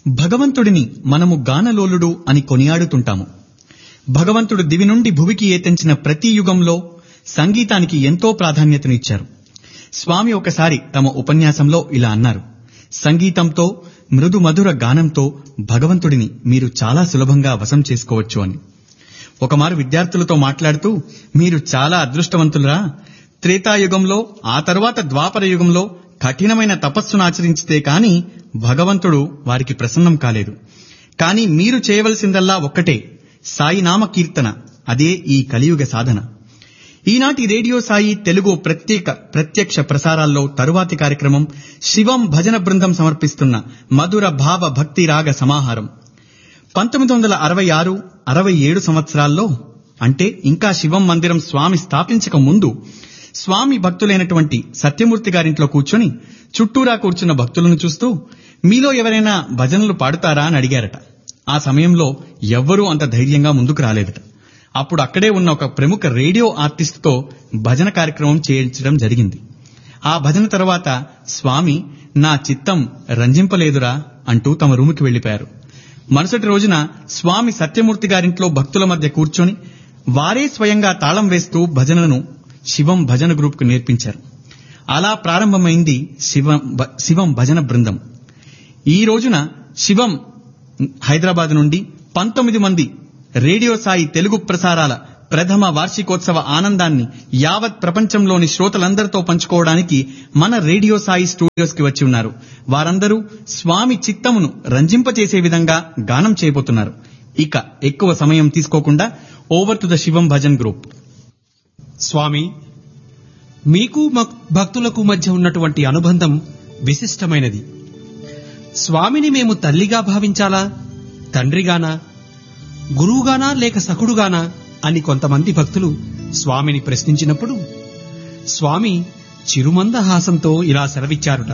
భగవంతుడిని మనము గానలోలుడు అని కొనియాడుతుంటాము భగవంతుడు దివి నుండి భువికి ఏతెంచిన ప్రతి యుగంలో సంగీతానికి ఎంతో ప్రాధాన్యతనిచ్చారు స్వామి ఒకసారి తమ ఉపన్యాసంలో ఇలా అన్నారు సంగీతంతో మృదు మధుర గానంతో భగవంతుడిని మీరు చాలా సులభంగా వశం చేసుకోవచ్చు అని ఒకమారు విద్యార్థులతో మాట్లాడుతూ మీరు చాలా అదృష్టవంతులరా త్రేతాయుగంలో ఆ తరువాత ద్వాపర యుగంలో కఠినమైన తపస్సును ఆచరించితే కాని భగవంతుడు వారికి ప్రసన్నం కాలేదు కానీ మీరు చేయవలసిందల్లా ఒక్కటే సాయినామ కీర్తన అదే ఈ కలియుగ సాధన ఈనాటి రేడియో సాయి తెలుగు ప్రత్యేక ప్రత్యక్ష ప్రసారాల్లో తరువాతి కార్యక్రమం శివం భజన బృందం సమర్పిస్తున్న మధుర భావ భక్తి రాగ సమాహారం పంతొమ్మిది వందల అరవై ఆరు అరవై ఏడు సంవత్సరాల్లో అంటే ఇంకా శివం మందిరం స్వామి స్థాపించక ముందు స్వామి భక్తులైనటువంటి సత్యమూర్తి గారింట్లో కూర్చొని చుట్టూరా కూర్చున్న భక్తులను చూస్తూ మీలో ఎవరైనా భజనలు పాడుతారా అని అడిగారట ఆ సమయంలో ఎవ్వరూ అంత ధైర్యంగా ముందుకు రాలేదట అప్పుడు అక్కడే ఉన్న ఒక ప్రముఖ రేడియో ఆర్టిస్ట్తో భజన కార్యక్రమం చేయించడం జరిగింది ఆ భజన తర్వాత స్వామి నా చిత్తం రంజింపలేదురా అంటూ తమ రూముకి వెళ్లిపోయారు మరుసటి రోజున స్వామి సత్యమూర్తి గారింట్లో భక్తుల మధ్య కూర్చొని వారే స్వయంగా తాళం వేస్తూ భజనను శివం భజన గ్రూప్ కు నేర్పించారు అలా ప్రారంభమైంది శివం భ- శివం భజన బృందం ఈ రోజున శివం హైదరాబాద్ నుండి పంతొమ్మిది మంది రేడియో సాయి తెలుగు ప్రసారాల ప్రథమ వార్షికోత్సవ ఆనందాన్ని యావత్ ప్రపంచంలోని శ్రోతలందరితో పంచుకోవడానికి మన రేడియో సాయి స్టూడియోస్ కి వచ్చి ఉన్నారు వారందరూ స్వామి చిత్తమును రంజింపచేసే విధంగా గానం చేయబోతున్నారు ఇక ఎక్కువ సమయం తీసుకోకుండా over to the Shivam Bhajan group స్వామి మీకు మక్- భక్తులకు మధ్య ఉన్నటువంటి అనుబంధం విశిష్టమైనది స్వామిని మేము తల్లిగా భావించాలా తండ్రిగానా గురువుగానా లేక సఖుడుగానా అని కొంతమంది భక్తులు స్వామిని ప్రశ్నించినప్పుడు స్వామి చిరుమందహాసంతో ఇలా సెలవిచ్చారుట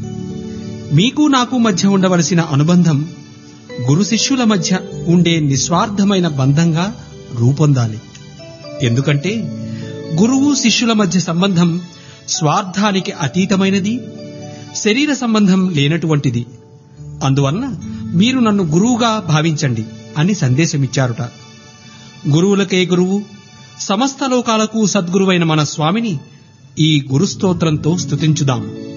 మీకు నాకు మధ్య ఉండవలసిన అనుబంధం గురు శిష్యుల మధ్య ఉండే నిస్వార్థమైన బంధంగా రూపొందాలి ఎందుకంటే గురువు శిష్యుల మధ్య సంబంధం స్వార్థానికి అతీతమైనది శరీర సంబంధం లేనటువంటిది అందువలన మీరు నన్ను గురువుగా భావించండి అని సందేశమిచ్చారుట గురువులకే గురువు సమస్త లోకాలకు సద్గురువైన మన స్వామిని ఈ గురుస్తోత్రంతో స్తుతించుదాం